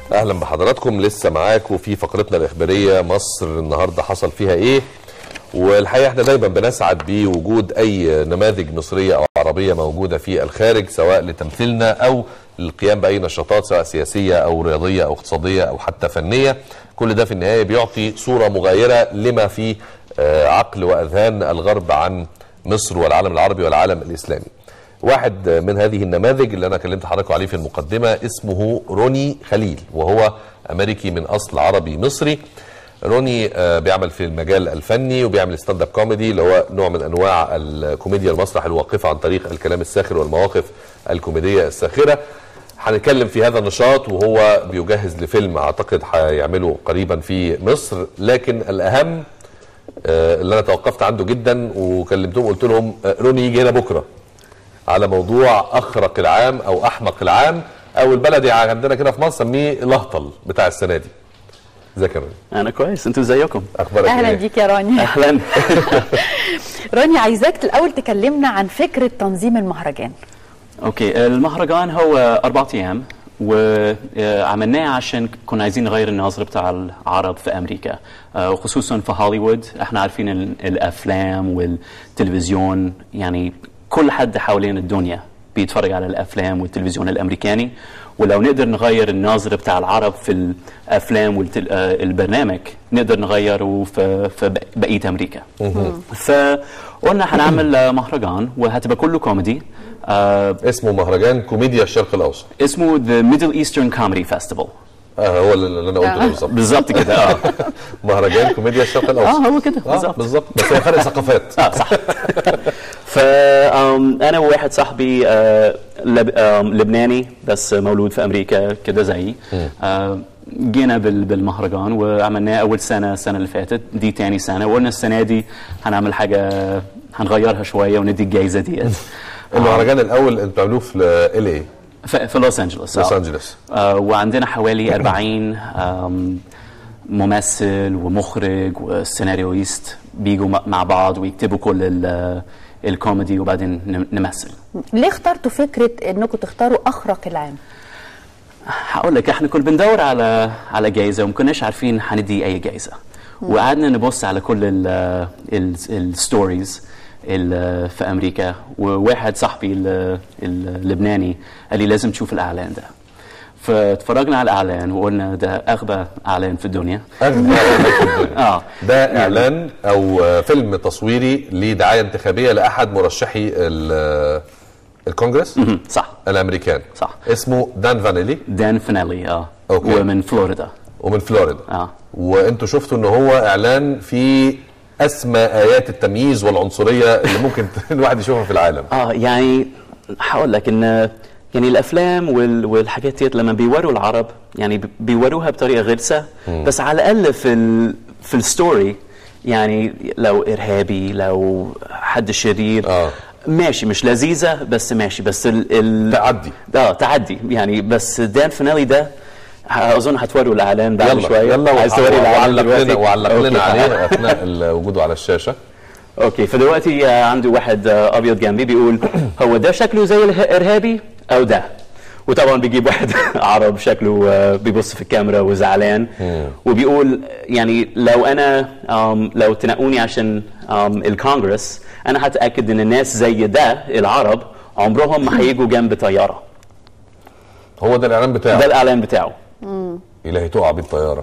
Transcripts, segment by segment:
اهلا بحضراتكم لسه معاكم في فقرتنا الاخباريه مصر النهارده حصل فيها ايه والحقيقه احنا دايما بنسعد بوجود اي نماذج مصريه او عربيه موجوده في الخارج سواء لتمثيلنا او للقيام باي نشاطات سواء سياسيه او رياضيه او اقتصاديه او حتى فنيه كل ده في النهايه بيعطي صوره مغايره لما في آه، عقل واذهان الغرب عن مصر والعالم العربي والعالم الاسلامي واحد من هذه النماذج اللي انا كلمت حضراتكم عليه في المقدمه اسمه روني خليل وهو امريكي من اصل عربي مصري روني آه، بيعمل في المجال الفني وبيعمل ستاند اب كوميدي اللي هو نوع من انواع الكوميديا المسرح الواقفه عن طريق الكلام الساخر والمواقف الكوميديه الساخره هنتكلم في هذا النشاط وهو بيجهز لفيلم اعتقد هيعمله قريبا في مصر لكن الاهم آه، اللي انا توقفت عنده جدا وكلمتهم قلت لهم آه، روني يجي هنا بكره على موضوع اخرق العام او احمق العام او البلدي عندنا كده في مصر نسميه الهطل بتاع السنه دي ازيك يا روني انا كويس انتوا ازيكم اخبارك اهلا ايه بيك يا رانيا اهلا رانيا عايزاك الاول تكلمنا عن فكره تنظيم المهرجان اوكي المهرجان هو اربع ايام وعملناه عشان كنا عايزين نغير النظره بتاع العرب في امريكا آه، وخصوصا في هوليوود احنا عارفين ال- الافلام والتلفزيون يعني كل حد حوالين الدنيا بيتفرج على الافلام والتلفزيون الامريكاني ولو نقدر نغير النظره بتاع العرب في الافلام والبرنامج نقدر نغيره في في بقيه امريكا فقلنا هنعمل آه، مهرجان وهتبقى كله كوميدي آه، اسمه مهرجان كوميديا الشرق الاوسط اسمه The Middle Eastern Comedy Festival اه هو اللي انا قلته ده بالظبط بالظبط كده اه مهرجان كوميديا الشرق الاوسط اه هو كده آه بالظبط بالظبط بس هي فرق ثقافات اه صح فانا وواحد صاحبي آه، لب- آم، لبناني بس مولود في امريكا كده زيي آه، جينا بال- بالمهرجان وعملناه اول سنه السنه اللي فاتت دي تاني سنه وقلنا السنه دي هنعمل حاجه هنغيرها شويه وندي الجايزه ديت المهرجان الاول انتوا بتعملوه في ال اي في في لوس انجلوس لوس آه. انجلوس آه، وعندنا حوالي 40 آم، ممثل ومخرج وسيناريويست بيجوا م- مع بعض ويكتبوا كل ال- الكوميدي وبعدين ن- نمثل ليه اخترتوا فكره انكم تختاروا اخرق العام هقول لك احنا كنا بندور على على جائزه وما كناش عارفين هندي اي جائزه وقعدنا نبص على كل الستوريز في امريكا وواحد صاحبي ال- اللبناني قال لي لازم تشوف الاعلان ده فاتفرجنا على الاعلان وقلنا ده اغبى اعلان في الدنيا أغنى إعلان في الدنيا. اه ده اعلان او آه، فيلم تصويري لدعايه انتخابيه لاحد مرشحي ال- الكونجرس مهم، صح الامريكان صح. اسمه دان فانيلي دان فينالي اه أوكي. ومن فلوريدا ومن فلوريدا اه وانتوا شفتوا ان هو اعلان في اسمى ايات التمييز والعنصريه اللي ممكن الواحد يشوفها في العالم اه يعني هقول لك ان يعني الافلام وال- والحاجات ديت لما بيوروا العرب يعني بي- بيوروها بطريقه غلسه بس على الاقل في ال في الستوري يعني لو ارهابي لو حد شرير آه. ماشي مش لذيذه بس ماشي بس ال, ال تعدي اه تعدي يعني بس دان فينالي ده اظن هتوروا الاعلان بعد يلا شويه يلا عايز توري الاعلان وعلق دلوقتي لنا وعلق أوكي. لنا عليه اثناء ال- وجوده على الشاشه اوكي فدلوقتي آه، عنده واحد آه، ابيض جنبي بيقول هو ده شكله زي الارهابي او ده وطبعا بيجيب واحد عرب شكله آه، بيبص في الكاميرا وزعلان وبيقول يعني لو انا آم، لو تنقوني عشان آم، الكونغرس انا هتاكد ان الناس زي ده العرب عمرهم ما هيجوا جنب طياره هو ده الاعلان ده بتاعه الاعلان بتاعه الهي تقع بيه الطياره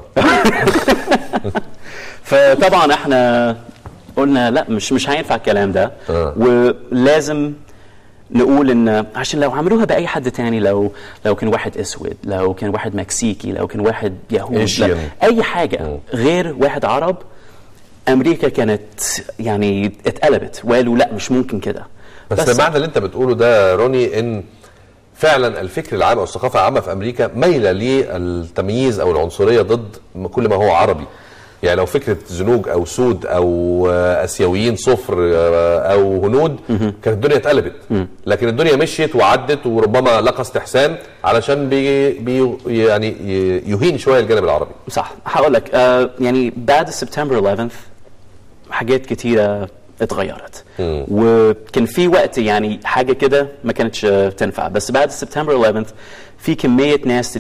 فطبعا احنا قلنا لا مش مش هينفع الكلام ده آه. ولازم نقول ان عشان لو عملوها باي حد تاني لو لو كان واحد اسود لو كان واحد مكسيكي لو كان واحد يهود Asian. لا اي حاجه غير واحد عرب امريكا كانت يعني اتقلبت وقالوا لا مش ممكن كده بس, بس معنى اللي انت بتقوله ده روني ان فعلا الفكر العام او الثقافه العامه في امريكا مايله للتمييز او العنصريه ضد كل ما هو عربي يعني لو فكره زنوج او سود او آه، اسيويين صفر آه، او هنود كانت الدنيا اتقلبت لكن الدنيا مشيت وعدت وربما لقى استحسان علشان بي بي يعني ي- يهين شويه الجانب العربي صح هقول لك آه يعني بعد سبتمبر 11 حاجات كتيرة اتغيرت وكان في وقت يعني حاجة كده ما كانتش آه، تنفع بس بعد سبتمبر 11 في كمية ناس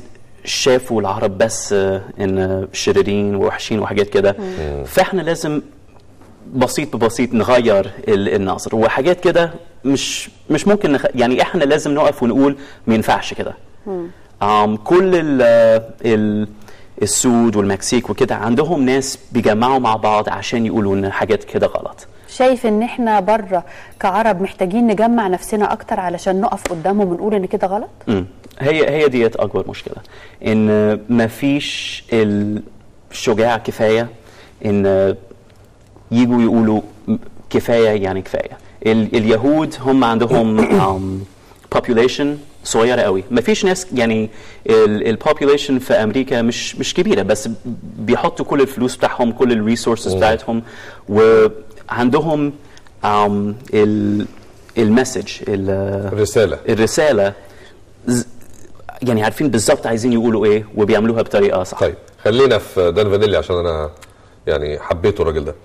شافوا العرب بس آه، ان شريرين ووحشين وحاجات كده فاحنا لازم بسيط ببسيط نغير ال- النظر وحاجات كده مش مش ممكن نخ... يعني احنا لازم نقف ونقول ما ينفعش كده um, كل ال ال السود والمكسيك وكده عندهم ناس بيجمعوا مع بعض عشان يقولوا ان حاجات كده غلط شايف ان احنا بره كعرب محتاجين نجمع نفسنا اكتر علشان نقف قدامهم ونقول ان كده غلط مم. هي هي ديت اكبر مشكله ان ما فيش الشجاعه كفايه ان يجوا يقولوا م- كفايه يعني كفايه ال اليهود هم عندهم um, population صغيره قوي ما فيش ناس يعني البوبوليشن في امريكا مش مش كبيره بس بيحطوا كل الفلوس بتاعهم كل الريسورسز بتاعتهم وعندهم um, ال المسج ال- الرساله الرساله ز- يعني عارفين بالظبط عايزين يقولوا ايه وبيعملوها بطريقه صح طيب خلينا في دان فانيلي عشان انا يعني حبيته الراجل ده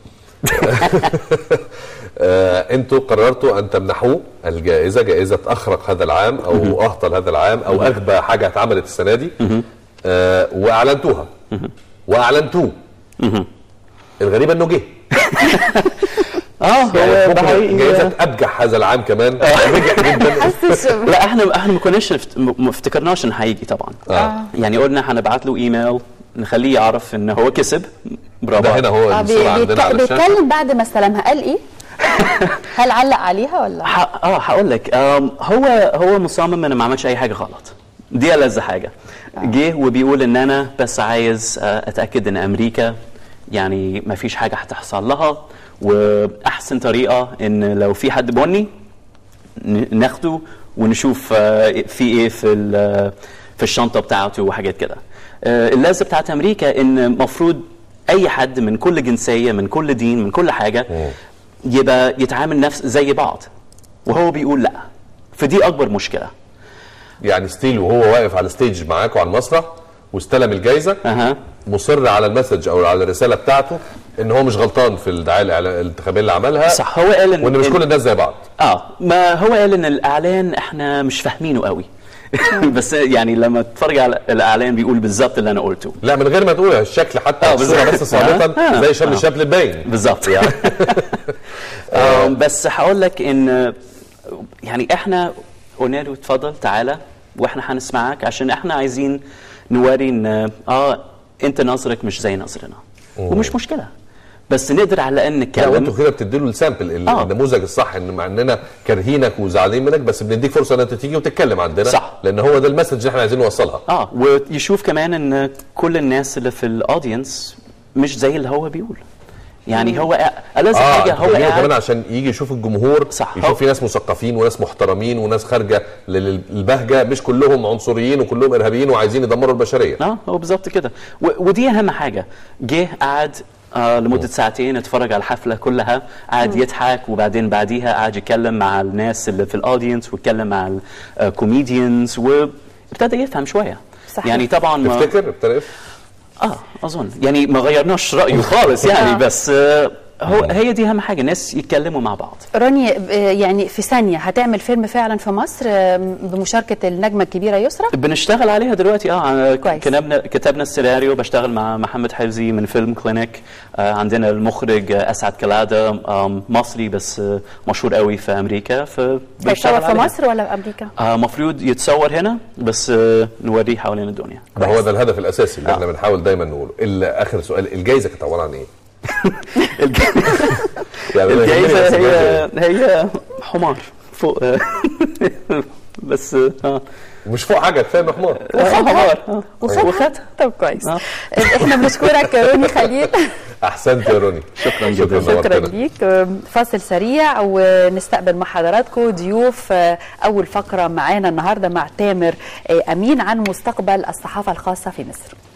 آه، انتوا قررتوا ان تمنحوه الجائزه جائزه اخرق هذا العام او اهطل هذا العام او اغبى حاجه اتعملت السنه دي آه، واعلنتوها واعلنتوه الغريب انه جه اه يعني ممكن جائزه ابجح هذا العام كمان نجح جدا حاسس لا احنا احنا ما كناش نفت- م- ما افتكرناش انه هيجي طبعا آه. يعني قلنا هنبعت له ايميل نخليه يعرف ان هو كسب برافو ده هنا هو آه، الصوره بي- عندنا بيتك- على الشاشه بيتكلم بعد ما استلمها قال ايه هل علق عليها ولا ح- اه هقول لك آم، هو هو مصمم انه ما عملش اي حاجه غلط دي ألذ حاجه جه وبيقول ان انا بس عايز آه، اتاكد ان امريكا يعني ما فيش حاجه هتحصل لها واحسن طريقه ان لو في حد بني ن- ناخده ونشوف آه، في ايه في ال- في الشنطه بتاعته وحاجات كده آه، اللازمه بتاعت امريكا ان المفروض اي حد من كل جنسيه من كل دين من كل حاجه يبقى يتعامل نفس زي بعض وهو بيقول لا فدي اكبر مشكله يعني ستيل وهو واقف على الستيج معاكم على المسرح واستلم الجائزه اها مصر على المسج او على الرساله بتاعته ان هو مش غلطان في الدعايه الإعلا- الانتخابيه اللي عملها صح هو قال ان وان مش إن- كل الناس زي بعض اه ما هو قال ان الاعلان احنا مش فاهمينه قوي بس يعني لما تتفرج على الاعلان بيقول بالظبط اللي انا قلته لا من غير ما تقول الشكل حتى آه، الصوره بالظبط. بس صامتا آه، زي شارلي آه. شابلن باين بالظبط يعني آه، بس هقول لك ان يعني احنا قلنا له اتفضل تعالى واحنا هنسمعك عشان احنا عايزين نوري ان اه انت نظرك مش زي نظرنا ومش مشكله بس نقدر على الاقل لا نتكلم وانتوا كده بتدي له السامبل آه. النموذج الصح ان مع اننا كارهينك وزعلانين منك بس بنديك فرصه ان انت تيجي وتتكلم عندنا صح. لان هو ده المسج اللي احنا عايزين نوصلها اه ويشوف كمان ان كل الناس اللي في الاودينس مش زي اللي هو بيقول يعني هو قا- ألذ اه حاجه انتوا هو جايبينه قاعد كمان عشان يجي يشوف الجمهور صح. يشوف هو- في ناس مثقفين وناس محترمين وناس خارجه للبهجه مش كلهم عنصريين وكلهم ارهابيين وعايزين يدمروا البشريه اه هو بالظبط كده و- ودي اهم حاجه جه قعد آه لمده ساعتين اتفرج على الحفله كلها قعد يضحك وبعدين بعديها قعد يتكلم مع الناس اللي في الاودينس ويتكلم مع الكوميديانز وابتدى يفهم شويه صحيح. يعني طبعا ما تفتكر ابتدى اه اظن يعني ما غيرناش رايه خالص يعني آه. بس آه هو هي دي اهم حاجه الناس يتكلموا مع بعض راني آه، يعني في ثانيه هتعمل فيلم فعلا في مصر آه، بمشاركه النجمه الكبيره يسرا بنشتغل عليها دلوقتي اه كويس. كتبنا كتبنا السيناريو بشتغل مع محمد حفزي من فيلم كلينيك آه عندنا المخرج آه اسعد كلاده آه مصري بس آه مشهور قوي في امريكا هيتصور فبنشتغل في عليها. مصر ولا في امريكا؟ آه مفروض يتصور هنا بس آه نوريه حوالين الدنيا ده هو ده الهدف الاساسي اللي آه. احنا بنحاول دايما نقوله الا اخر سؤال الجائزه كانت عباره عن ايه؟ يعني أنا يهمني بس الجائزه الجايزة هي إيه؟ هي حمار فوق آه بس اه مش فوق حاجه كفايه انه حمار حمار آه. وخدها؟ وخدها طب كويس آه. احنا بنشكرك يا روني خليل احسنت يا روني شكراً جداً. شكرا نورتنا. ليك فاصل سريع ونستقبل مع حضراتكم ضيوف آه، اول فقره معانا النهارده مع تامر آه، امين عن مستقبل الصحافه الخاصه في مصر